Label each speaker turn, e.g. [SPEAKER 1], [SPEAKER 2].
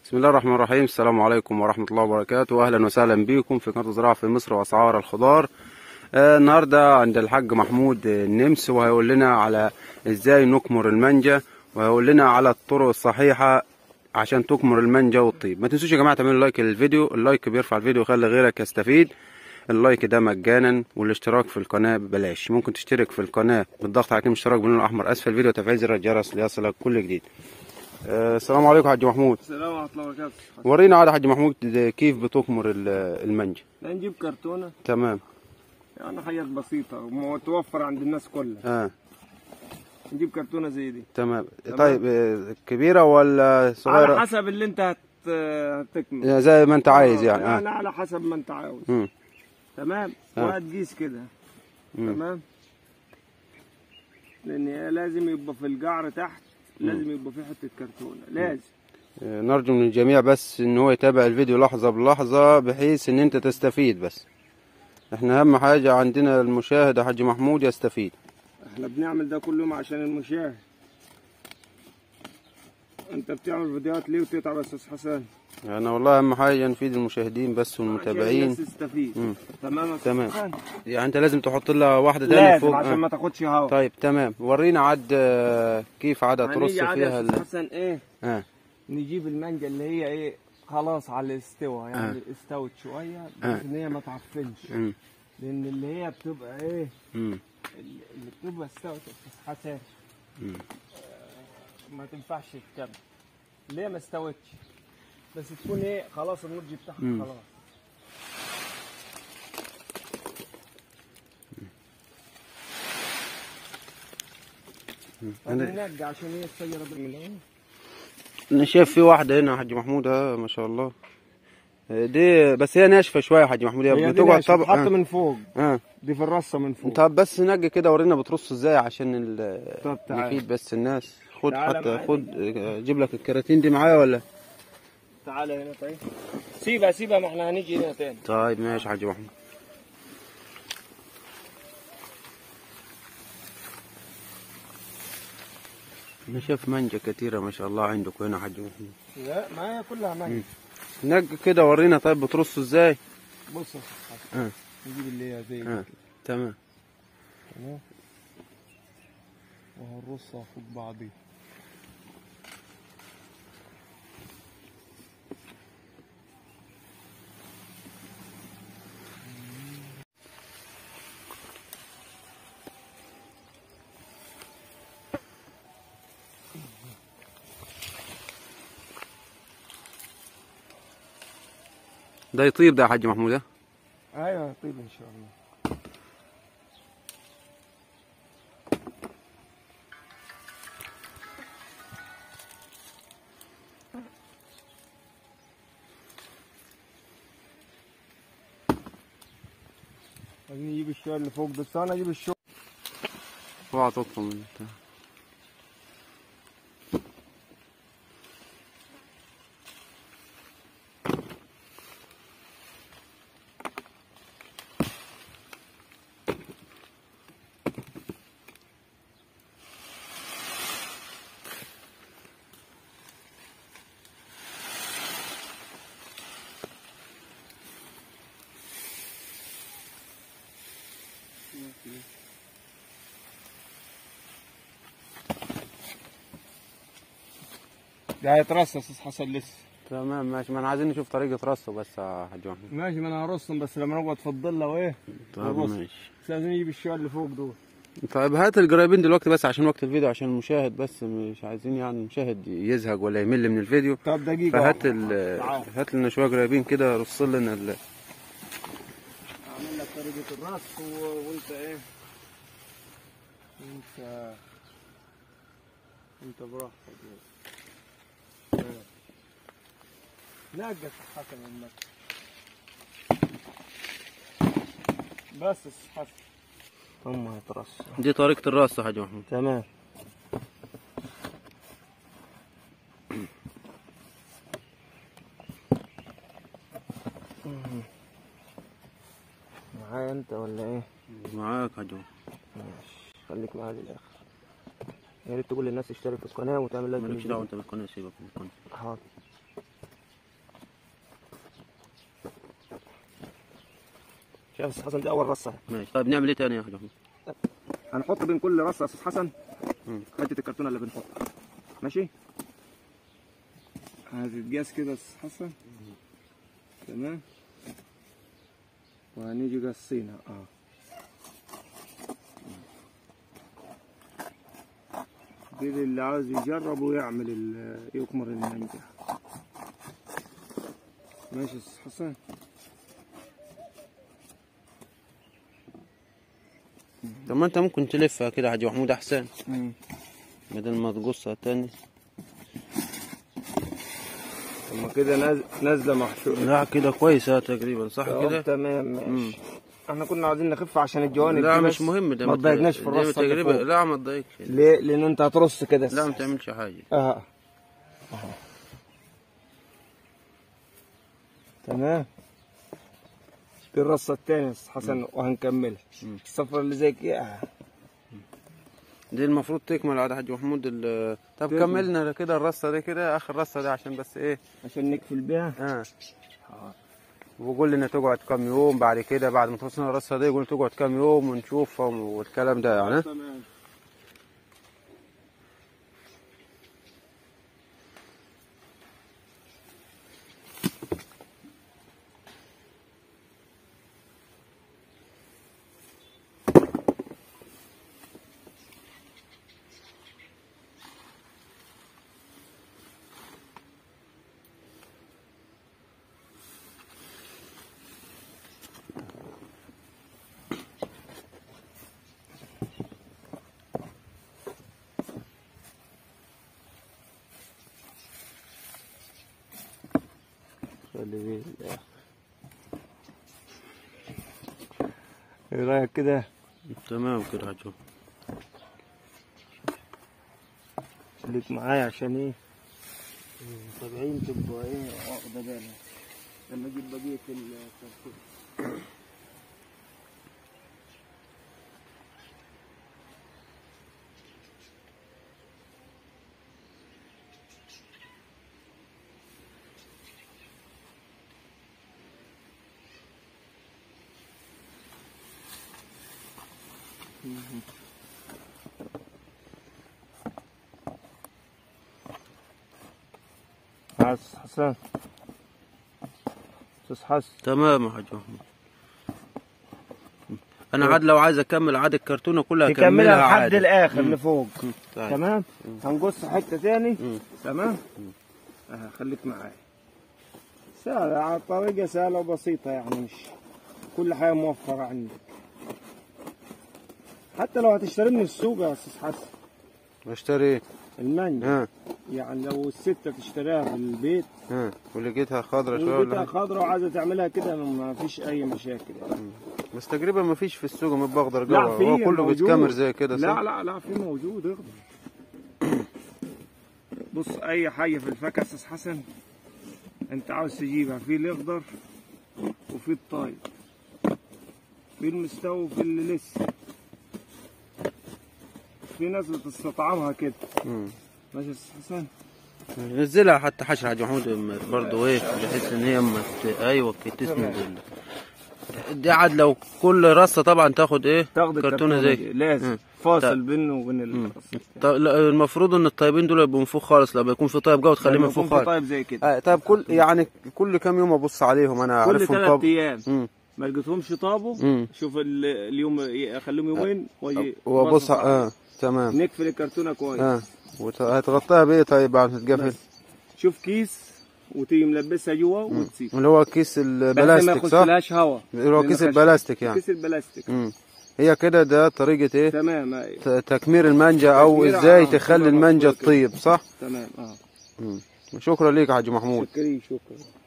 [SPEAKER 1] بسم الله الرحمن الرحيم السلام عليكم ورحمة الله وبركاته أهلا وسهلا بكم في قناة الزراعة في مصر وأسعار الخضار آه النهاردة عند الحاج محمود النمس وهيقول لنا على إزاي نكمر المانجا وهيقول لنا على الطرق الصحيحة عشان تكمر المانجا والطيب ما تنسوش يا جماعة تعملوا لايك للفيديو اللايك بيرفع الفيديو ويخلي غيرك يستفيد اللايك ده مجانا والاشتراك في القناة ببلاش ممكن تشترك في القناة بالضغط على كلمة اشتراك باللون الأحمر أسفل الفيديو وتفعيل زر الجرس ليصلك كل جديد آه السلام عليكم يا حاج محمود
[SPEAKER 2] السلام ورحمة الله وبركاته
[SPEAKER 1] ورينا على حاج محمود كيف بتكمر ال- المانجا
[SPEAKER 2] نجيب كرتونة
[SPEAKER 1] تمام
[SPEAKER 2] يعني حاجات بسيطة ومتوفر عند الناس كلها
[SPEAKER 1] اه
[SPEAKER 2] نجيب كرتونة زي دي
[SPEAKER 1] تمام
[SPEAKER 2] تمام.
[SPEAKER 1] طيب آه، كبيرة ولا
[SPEAKER 2] على
[SPEAKER 1] صغيرة
[SPEAKER 2] حسب اللي انت هت... هتكمل
[SPEAKER 1] آه، زي ما انت عايز يعني
[SPEAKER 2] يعني
[SPEAKER 1] اه
[SPEAKER 2] على حسب ما انت عاوز
[SPEAKER 1] مم.
[SPEAKER 2] تمام
[SPEAKER 1] آه.
[SPEAKER 2] وهتقيس كده
[SPEAKER 1] مم.
[SPEAKER 2] تمام لان هي لازم يبقى في الجعر تحت لازم يبقى في حتة كرتونة لازم
[SPEAKER 1] آه، نرجو من الجميع بس ان هو يتابع الفيديو لحظة بلحظة بحيث ان انت تستفيد بس احنا اهم حاجة عندنا المشاهد يا حاج محمود يستفيد
[SPEAKER 2] احنا بنعمل ده كل يوم عشان المشاهد انت بتعمل فيديوهات ليه وتتعب يا استاذ حسن
[SPEAKER 1] انا والله اهم حاجة نفيد المشاهدين بس
[SPEAKER 2] عشان
[SPEAKER 1] والمتابعين
[SPEAKER 2] الناس تستفيد
[SPEAKER 1] مم.
[SPEAKER 2] تمام يا أستاذ
[SPEAKER 1] تمام.
[SPEAKER 2] حسن؟
[SPEAKER 1] يعني انت لازم تحط لها واحدة تانية
[SPEAKER 2] لازم
[SPEAKER 1] فوق
[SPEAKER 2] عشان
[SPEAKER 1] آه.
[SPEAKER 2] ما تاخدش هوا
[SPEAKER 1] طيب تمام ورينا عد آه، كيف عاد ترص
[SPEAKER 2] هنيجي عاد يا
[SPEAKER 1] فيها
[SPEAKER 2] أستاذ
[SPEAKER 1] ال...
[SPEAKER 2] حسن ايه
[SPEAKER 1] اه
[SPEAKER 2] نجيب المانجا اللي هي ايه خلاص على الاستوى يعني
[SPEAKER 1] آه.
[SPEAKER 2] استوت شويه
[SPEAKER 1] آه.
[SPEAKER 2] بحيث ان هي ما تعفنش
[SPEAKER 1] مم.
[SPEAKER 2] لان اللي هي بتبقى ايه
[SPEAKER 1] مم.
[SPEAKER 2] اللي اللي بتبقى استوت يا استاذ حسن
[SPEAKER 1] مم.
[SPEAKER 2] آه، ما تنفعش تكمل اللي هي ما استوتش بس تكون ايه خلاص النضج بتاعها
[SPEAKER 1] مم.
[SPEAKER 2] خلاص
[SPEAKER 1] أنا-
[SPEAKER 2] هنرجع عشان هي السيارة دي من الاول
[SPEAKER 1] انا شايف في واحدة هنا يا حاج محمود اه ما شاء الله آه، دي بس هي ناشفة شوية يا حاج محمود هي
[SPEAKER 2] هي دي
[SPEAKER 1] بتقعد
[SPEAKER 2] ناشفة،
[SPEAKER 1] طب
[SPEAKER 2] بتتحط
[SPEAKER 1] اه
[SPEAKER 2] من فوق
[SPEAKER 1] اه
[SPEAKER 2] دي في الرصة من فوق
[SPEAKER 1] طب بس نجي كده ورينا بترص ازاي عشان ال-
[SPEAKER 2] طب تعال.
[SPEAKER 1] نفيد بس الناس خد
[SPEAKER 2] تعال
[SPEAKER 1] حتى
[SPEAKER 2] معايا.
[SPEAKER 1] خد آه، اجيب لك الكراتين دي معايا ولا
[SPEAKER 2] تعالى هنا طيب سيبها سيبها ما احنا هنيجي هنا تاني
[SPEAKER 1] طيب ماشي يا حاج محمود انا شايف مانجا كتيرة ما شاء الله عندكم هنا يا حاج محمود
[SPEAKER 2] لا ما هي كلها مانجا
[SPEAKER 1] نجي كده ورينا طيب بترص ازاي
[SPEAKER 2] بص يا أستاذ حسن.
[SPEAKER 1] اه
[SPEAKER 2] نجيب اللي هي زي
[SPEAKER 1] اه تمام
[SPEAKER 2] تمام وهنرصها فوق بعضيها
[SPEAKER 1] ده يطيب ده يا حاج محمود اه
[SPEAKER 2] ايوه طيب ان شاء الله عايزين نجيب الشوية اللي فوق بس انا اجيب الشوية
[SPEAKER 1] اوعى تطلع من البتاع.
[SPEAKER 2] ده هيترص يا استاذ حسن لسه
[SPEAKER 1] تمام ماشي ما انا عايزين نشوف طريقة رصه بس يا حاج محمود
[SPEAKER 2] ماشي ما انا هرصهم بس لما نقعد في الضله وايه
[SPEAKER 1] طيب
[SPEAKER 2] نرص.
[SPEAKER 1] ماشي
[SPEAKER 2] بس لازم نجيب الشوية اللي فوق دول
[SPEAKER 1] طيب هات القرايبين دلوقتي بس عشان وقت الفيديو عشان المشاهد بس مش عايزين يعني المشاهد يزهق ولا يمل من الفيديو
[SPEAKER 2] طب دقيقة
[SPEAKER 1] فهات
[SPEAKER 2] واحدة.
[SPEAKER 1] ال
[SPEAKER 2] تعال.
[SPEAKER 1] هات لنا شويه قرايبين كده رص لنا ال...
[SPEAKER 2] اعمل لك طريقة الرص و... وانت ايه انت انت براحتك نقص حسن المكة بس حسن ثم هيترص
[SPEAKER 1] دي طريقه الرص يا حاج محمود
[SPEAKER 2] تمام معايا انت ولا ايه؟
[SPEAKER 1] معاك يا حاج محمود
[SPEAKER 2] ماشي خليك معايا للاخر يا ريت تقول للناس اشترك في القناه وتعمل لايك
[SPEAKER 1] مالكش
[SPEAKER 2] للفيديو.
[SPEAKER 1] دعوه انت بالقناه سيبك من القناه
[SPEAKER 2] حاضر شايف يا استاذ حسن دي اول رصه
[SPEAKER 1] ماشي طيب نعمل ايه تاني يا حاج محمود
[SPEAKER 2] هنحط بين كل رصه يا استاذ حسن
[SPEAKER 1] مم.
[SPEAKER 2] حته الكرتونه اللي بنحطها ماشي هتتجاز كده يا استاذ حسن تمام وهنيجي قصينها اه كده اللي عاوز يجرب ويعمل ال- يكمر المانجا ماشي يا استاذ حسن
[SPEAKER 1] طب ما انت ممكن تلفها كده يا حاج محمود احسن
[SPEAKER 2] مم.
[SPEAKER 1] بدل ما تقصها تاني
[SPEAKER 2] طب ما كده ناز- نازله محشوره
[SPEAKER 1] لا كده كويسة تقريبا صح
[SPEAKER 2] طب
[SPEAKER 1] كده
[SPEAKER 2] تمام
[SPEAKER 1] مم.
[SPEAKER 2] ماشي احنا كنا عاوزين نخف عشان الجوانب
[SPEAKER 1] لا
[SPEAKER 2] دي
[SPEAKER 1] مش
[SPEAKER 2] بس
[SPEAKER 1] مهم ده
[SPEAKER 2] ما
[SPEAKER 1] ت-
[SPEAKER 2] تضايقناش في
[SPEAKER 1] ده
[SPEAKER 2] الرصه اللي
[SPEAKER 1] تقريبا
[SPEAKER 2] فوق.
[SPEAKER 1] لا ما تضايقش
[SPEAKER 2] ليه لان انت هترص كده
[SPEAKER 1] لا ما تعملش حاجة
[SPEAKER 2] اه أهو. تمام دي الرصه الثانيه يا أستاذ حسن وهنكملها
[SPEAKER 1] مم.
[SPEAKER 2] الصفرة اللي زي كده آه.
[SPEAKER 1] دي المفروض تكمل على حاج محمود ال- طب
[SPEAKER 2] تكمل.
[SPEAKER 1] كملنا كده الرصة دي كده اخر رصة دي عشان بس ايه
[SPEAKER 2] عشان نقفل بيها
[SPEAKER 1] اه وقول لنا تقعد كام يوم بعد كده بعد ما توصلنا الرصة دي قول تقعد كام يوم ونشوفها والكلام ده يعني
[SPEAKER 2] تمام ايه رايك كده
[SPEAKER 1] تمام كده يا حاج محمود.
[SPEAKER 2] خليك معايا عشان ايه المتابعين تبقى ايه واخده بالها لما اجيب بقيه الكرتون حس حسن استاذ حسن
[SPEAKER 1] تمام يا حاج محمود انا عاد لو عايز اكمل عاد الكرتونه كلها
[SPEAKER 2] تكملها
[SPEAKER 1] اكملها
[SPEAKER 2] لحد
[SPEAKER 1] عادي
[SPEAKER 2] الاخر
[SPEAKER 1] مم.
[SPEAKER 2] لفوق
[SPEAKER 1] مم. طيب.
[SPEAKER 2] تمام هنقص حته تاني
[SPEAKER 1] مم.
[SPEAKER 2] تمام آه خليك معايا سهلة على طريقة سهلة وبسيطة يعني مش كل حاجة موفرة عندك حتى لو هتشتري من السوق يا استاذ حسن
[SPEAKER 1] اشتري
[SPEAKER 2] المانجا
[SPEAKER 1] ها
[SPEAKER 2] يعني لو الستة تشتريها في البيت
[SPEAKER 1] ها ولقيتها خضرة شوية
[SPEAKER 2] وجيتها
[SPEAKER 1] ولا
[SPEAKER 2] خضرا وعايزة تعملها كده ما فيش أي مشاكل يعني.
[SPEAKER 1] بس تقريبا ما فيش في السوق من بخضر
[SPEAKER 2] لا
[SPEAKER 1] جوا
[SPEAKER 2] في
[SPEAKER 1] هو كله
[SPEAKER 2] موجود.
[SPEAKER 1] بيتكمر زي كده صح؟
[SPEAKER 2] لا لا لا في موجود اخضر بص اي حاجه في الفاكهه استاذ حسن انت عاوز تجيبها في الاخضر وفي الطايب في المستوي وفي اللي لسه في ناس بتستطعمها كده
[SPEAKER 1] مم.
[SPEAKER 2] ماشي يا استاذ حسن
[SPEAKER 1] نزلها حتى حشر حاج محمود برضه ايه بحيث ان هي ما ت- ايوه كده تسند ال- دي عاد لو كل رصه طبعا تاخد ايه
[SPEAKER 2] تاخد
[SPEAKER 1] كرتونه
[SPEAKER 2] الكرتونة
[SPEAKER 1] زي
[SPEAKER 2] دي. لازم
[SPEAKER 1] مم.
[SPEAKER 2] فاصل
[SPEAKER 1] طيب.
[SPEAKER 2] بينه وبين
[SPEAKER 1] مم.
[SPEAKER 2] الرصة
[SPEAKER 1] طيب لا، المفروض ان الطيبين دول يبقوا من فوق خالص لما يكون في طيب جوه تخليه
[SPEAKER 2] لما
[SPEAKER 1] من فوق
[SPEAKER 2] يكون في
[SPEAKER 1] خالص
[SPEAKER 2] طيب زي كده
[SPEAKER 1] آه طيب كل يعني كل كام يوم ابص عليهم انا
[SPEAKER 2] كل
[SPEAKER 1] اعرفهم
[SPEAKER 2] ثلاث
[SPEAKER 1] طب
[SPEAKER 2] ايام
[SPEAKER 1] مم.
[SPEAKER 2] ما لقيتهمش طابوا
[SPEAKER 1] مم.
[SPEAKER 2] شوف ال- اليوم اخليهم يومين واجي
[SPEAKER 1] وابص
[SPEAKER 2] بص على-
[SPEAKER 1] اه تمام
[SPEAKER 2] نقفل الكرتونه كويس
[SPEAKER 1] اه وت- هتغطيها بايه طيب بعد ما تتقفل
[SPEAKER 2] بس. شوف كيس وتيجي ملبسها جوا وتسيب
[SPEAKER 1] اللي هو كيس
[SPEAKER 2] بس ما
[SPEAKER 1] البلاستيك صح؟
[SPEAKER 2] يخشلهاش هوا
[SPEAKER 1] اللي هو
[SPEAKER 2] لأن
[SPEAKER 1] كيس
[SPEAKER 2] خش-
[SPEAKER 1] البلاستيك يعني
[SPEAKER 2] كيس البلاستيك
[SPEAKER 1] مم. هي كده ده طريقة ايه
[SPEAKER 2] تمام أيوة.
[SPEAKER 1] ت- تكمير المانجا او
[SPEAKER 2] تكمير
[SPEAKER 1] ازاي
[SPEAKER 2] آه،
[SPEAKER 1] تخلي
[SPEAKER 2] تمام،
[SPEAKER 1] المانجا
[SPEAKER 2] كده.
[SPEAKER 1] تطيب صح
[SPEAKER 2] تمام اه
[SPEAKER 1] مم. شكرا ليك يا حاج محمود
[SPEAKER 2] شكرا شكرا